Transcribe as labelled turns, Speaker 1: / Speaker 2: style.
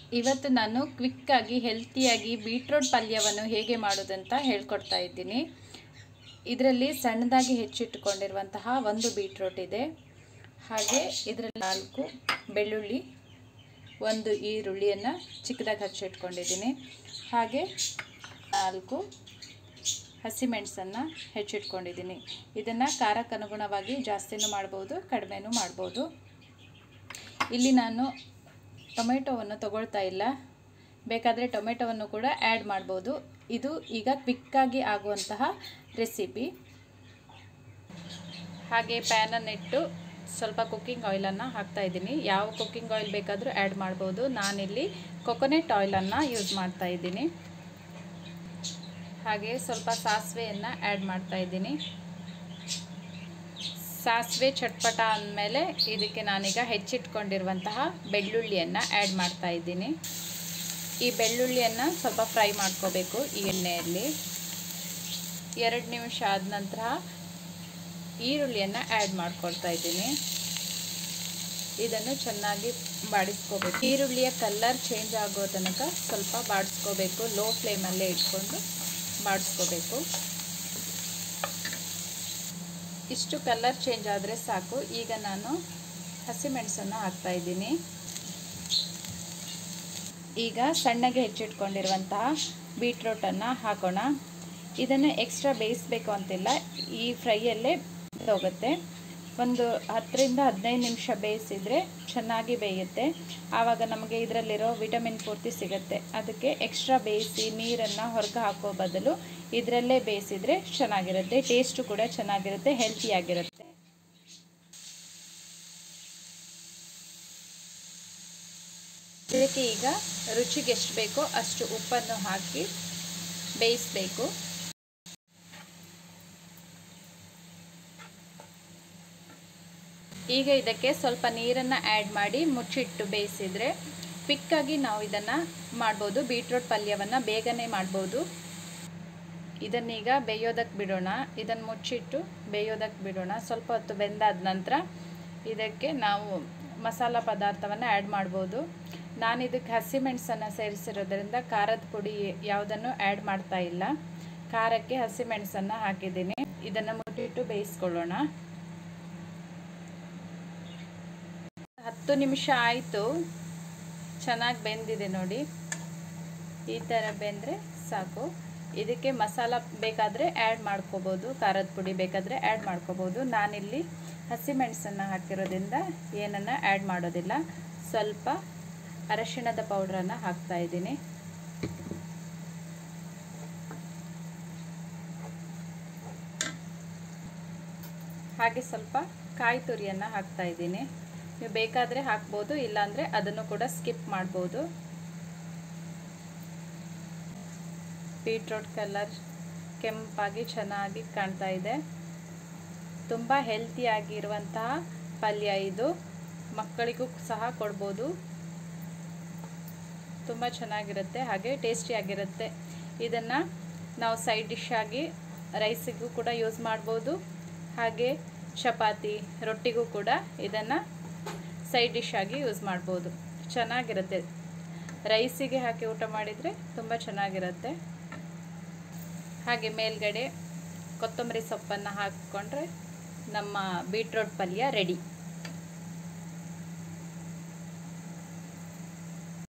Speaker 1: ಇವತ್ತು ನಾನು ಕ್ವಿಕ್ಕಾಗಿ ಹೆಲ್ತಿಯಾಗಿ ಬೀಟ್ರೋಟ್ ಪಲ್ಯವನ್ನು ಹೇಗೆ ಮಾಡೋದಂತ ಹೇಳ್ಕೊಡ್ತಾ ಇದ್ದೀನಿ ಇದರಲ್ಲಿ ಸಣ್ಣದಾಗಿ ಹೆಚ್ಚಿಟ್ಟುಕೊಂಡಿರುವಂತಹ ಒಂದು ಬೀಟ್ರೋಟ್ ಇದೆ ಹಾಗೆ ಇದರಲ್ಲಿ ನಾಲ್ಕು ಬೆಳ್ಳುಳ್ಳಿ ಒಂದು ಈರುಳ್ಳಿಯನ್ನು ಚಿಕ್ಕದಾಗಿ ಹಚ್ಚಿಟ್ಕೊಂಡಿದ್ದೀನಿ ಹಾಗೆ ನಾಲ್ಕು ಹಸಿಮೆಣಸನ್ನು ಹೆಚ್ಚಿಟ್ಕೊಂಡಿದ್ದೀನಿ ಇದನ್ನು ಖಾರಕ್ಕೆ ಅನುಗುಣವಾಗಿ ಜಾಸ್ತಿನೂ ಮಾಡ್ಬೋದು ಕಡಿಮೆನೂ ಮಾಡ್ಬೋದು ಇಲ್ಲಿ ನಾನು ಟೊಮೆಟೊವನ್ನು ತಗೊಳ್ತಾ ಇಲ್ಲ ಬೇಕಾದರೆ ಟೊಮೆಟೊವನ್ನು ಕೂಡ ಆ್ಯಡ್ ಮಾಡ್ಬೋದು ಇದು ಈಗ ಕ್ವಿಕ್ಕಾಗಿ ಆಗುವಂತಹ ರೆಸಿಪಿ ಹಾಗೆ ಪ್ಯಾನನ್ನಿಟ್ಟು ಸ್ವಲ್ಪ ಕುಕ್ಕಿಂಗ್ ಆಯಿಲನ್ನು ಹಾಕ್ತಾಯಿದ್ದೀನಿ ಯಾವ ಕುಕ್ಕಿಂಗ್ ಆಯಿಲ್ ಬೇಕಾದರೂ ಆ್ಯಡ್ ಮಾಡ್ಬೋದು ನಾನಿಲ್ಲಿ ಕೊಕೊನೆಟ್ ಆಯಿಲನ್ನು ಯೂಸ್ ಮಾಡ್ತಾ ಇದ್ದೀನಿ ಹಾಗೆ ಸ್ವಲ್ಪ ಸಾಸಿವೆಯನ್ನು ಆ್ಯಡ್ ಮಾಡ್ತಾ ಇದ್ದೀನಿ ಸಾಸಿವೆ ಚಟ್ಪಟ ಅಂದಮೇಲೆ ಇದಕ್ಕೆ ನಾನೀಗ ಹೆಚ್ಚಿಟ್ಕೊಂಡಿರುವಂತಹ ಬೆಳ್ಳುಳ್ಳಿಯನ್ನು ಆ್ಯಡ್ ಮಾಡ್ತಾ ಇದ್ದೀನಿ ಈ ಬೆಳ್ಳುಳ್ಳಿಯನ್ನು ಸ್ವಲ್ಪ ಫ್ರೈ ಮಾಡ್ಕೋಬೇಕು ಈ ಎಣ್ಣೆಯಲ್ಲಿ ಎರಡು ನಿಮಿಷ ಆದ ನಂತರ ಈರುಳ್ಳಿಯನ್ನು ಆ್ಯಡ್ ಮಾಡ್ಕೊಳ್ತಾ ಇದ್ದೀನಿ ಇದನ್ನು ಚೆನ್ನಾಗಿ ಬಾಡಿಸ್ಕೋಬೇಕು ಈರುಳ್ಳಿಯ ಕಲರ್ ಚೇಂಜ್ ಆಗೋ ತನಕ ಸ್ವಲ್ಪ ಬಾಡಿಸ್ಕೋಬೇಕು ಲೋ ಫ್ಲೇಮಲ್ಲೇ ಇಟ್ಕೊಂಡು ಬಾಡಿಸ್ಕೋಬೇಕು ಇಷ್ಟು ಕಲರ್ ಚೇಂಜ್ ಆದರೆ ಸಾಕು ಈಗ ನಾನು ಹಸಿಮೆಣಸನ್ನು ಹಾಕ್ತಾ ಇದ್ದೀನಿ ಈಗ ಸಣ್ಣಗೆ ಹೆಚ್ಚಿಟ್ಕೊಂಡಿರುವಂತಹ ಬೀಟ್ರೋಟನ್ನು ಹಾಕೋಣ ಇದನ್ನು ಎಕ್ಸ್ಟ್ರಾ ಬೇಯಿಸಬೇಕು ಅಂತಿಲ್ಲ ಈ ಫ್ರೈಯಲ್ಲೇ ಹೋಗುತ್ತೆ ಒಂದು ಹತ್ತರಿಂದ ಹದಿನೈದು ನಿಮಿಷ ಬೇಯಿಸಿದರೆ ಚೆನ್ನಾಗಿ ಬೇಯುತ್ತೆ ಆವಾಗ ನಮಗೆ ಇದರಲ್ಲಿರೋ ವಿಟಮಿನ್ ಪೂರ್ತಿ ಸಿಗುತ್ತೆ ಅದಕ್ಕೆ ಎಕ್ಸ್ಟ್ರಾ ಬೇಯಿಸಿ ನೀರನ್ನು ಹೊರಗೆ ಹಾಕೋ ಬದಲು ಇದರಲ್ಲೇ ಬೇಯಿಸಿದರೆ ಚೆನ್ನಾಗಿರುತ್ತೆ ಟೇಸ್ಟು ಕೂಡ ಚೆನ್ನಾಗಿರುತ್ತೆ ಹೆಲ್ತಿಯಾಗಿರುತ್ತೆ ಇದಕ್ಕೆ ಈಗ ರುಚಿಗೆ ಎಷ್ಟು ಬೇಕೋ ಅಷ್ಟು ಉಪ್ಪನ್ನು ಹಾಕಿ ಬೇಯಿಸಬೇಕು ಈಗ ಇದಕ್ಕೆ ಸ್ವಲ್ಪ ನೀರನ್ನು ಆ್ಯಡ್ ಮಾಡಿ ಮುಚ್ಚಿಟ್ಟು ಬೇಯಿಸಿದರೆ ಕ್ವಿಕ್ಕಾಗಿ ನಾವು ಇದನ್ನು ಮಾಡ್ಬೋದು ಬೀಟ್ರೋಟ್ ಪಲ್ಯವನ್ನು ಬೇಗನೆ ಮಾಡ್ಬೋದು ಇದನ್ನೀಗ ಬೇಯೋದಕ್ಕೆ ಬಿಡೋಣ ಇದನ್ನು ಮುಚ್ಚಿಟ್ಟು ಬೇಯೋದಕ್ಕೆ ಬಿಡೋಣ ಸ್ವಲ್ಪ ಹೊತ್ತು ಬೆಂದಾದ ನಂತರ ಇದಕ್ಕೆ ನಾವು ಮಸಾಲ ಪದಾರ್ಥವನ್ನು ಆ್ಯಡ್ ಮಾಡ್ಬೋದು ನಾನು ಇದಕ್ಕೆ ಹಸಿಮೆಣಸನ್ನು ಸೇರಿಸಿರೋದ್ರಿಂದ ಖಾರದ ಪುಡಿ ಯಾವುದನ್ನು ಆ್ಯಡ್ ಮಾಡ್ತಾ ಇಲ್ಲ ಖಾರಕ್ಕೆ ಹಸಿಮೆಣಸನ್ನು ಹಾಕಿದ್ದೀನಿ ಇದನ್ನು ಮುಚ್ಚಿಟ್ಟು ಬೇಯಿಸ್ಕೊಳ್ಳೋಣ ಹತ್ತು ನಿಮಿಷ ಆಯಿತು ಚೆನ್ನಾಗಿ ಬೆಂದಿದೆ ನೋಡಿ ಈ ಥರ ಬೆಂದರೆ ಸಾಕು ಇದಕ್ಕೆ ಮಸಾಲ ಬೇಕಾದರೆ ಆ್ಯಡ್ ಮಾಡ್ಕೋಬೋದು ಖಾರದ ಪುಡಿ ಬೇಕಾದರೆ ಆ್ಯಡ್ ಮಾಡ್ಕೋಬೋದು ನಾನಿಲ್ಲಿ ಹಸಿಮೆಣಸನ್ನು ಹಾಕಿರೋದ್ರಿಂದ ಏನನ್ನು ಆ್ಯಡ್ ಮಾಡೋದಿಲ್ಲ ಸ್ವಲ್ಪ ಅರಶಿಣದ ಪೌಡ್ರನ್ನು ಹಾಕ್ತಾ ಇದ್ದೀನಿ ಹಾಗೆ ಸ್ವಲ್ಪ ಕಾಯಿ ತುರಿಯನ್ನು ಹಾಕ್ತಾ ಇದ್ದೀನಿ ನೀವು ಬೇಕಾದರೆ ಹಾಕ್ಬೋದು ಇಲ್ಲಾಂದರೆ ಅದನ್ನು ಕೂಡ ಸ್ಕಿಪ್ ಮಾಡ್ಬೋದು ಬೀಟ್ರೋಟ್ ಕಲರ್ ಕೆಂಪಾಗಿ ಚೆನ್ನಾಗಿ ಕಾಣ್ತಾ ಇದೆ ತುಂಬ ಹೆಲ್ತಿಯಾಗಿರುವಂತಹ ಪಲ್ಯ ಇದು ಮಕ್ಕಳಿಗೂ ಸಹ ಕೊಡ್ಬೋದು ತುಂಬ ಚೆನ್ನಾಗಿರುತ್ತೆ ಹಾಗೆ ಟೇಸ್ಟಿಯಾಗಿರುತ್ತೆ ಇದನ್ನು ನಾವು ಸೈಡ್ ಡಿಶ್ ಆಗಿ ರೈಸಿಗೂ ಕೂಡ ಯೂಸ್ ಮಾಡ್ಬೋದು ಹಾಗೆ ಚಪಾತಿ ರೊಟ್ಟಿಗೂ ಕೂಡ ಇದನ್ನು ಸೈಡ್ ಡಿಶ್ ಆಗಿ ಯೂಸ್ ಮಾಡ್ಬೋದು ಚೆನ್ನಾಗಿರುತ್ತೆ ರೈಸಿಗೆ ಹಾಕಿ ಊಟ ಮಾಡಿದರೆ ತುಂಬ ಚೆನ್ನಾಗಿರುತ್ತೆ ಹಾಗೆ ಮೇಲ್ಗಡೆ ಕೊತ್ತಂಬರಿ ಸೊಪ್ಪನ್ನು ಹಾಕ್ಕೊಂಡ್ರೆ ನಮ್ಮ ಬೀಟ್ರೋಟ್ ಪಲ್ಯ ರೆಡಿ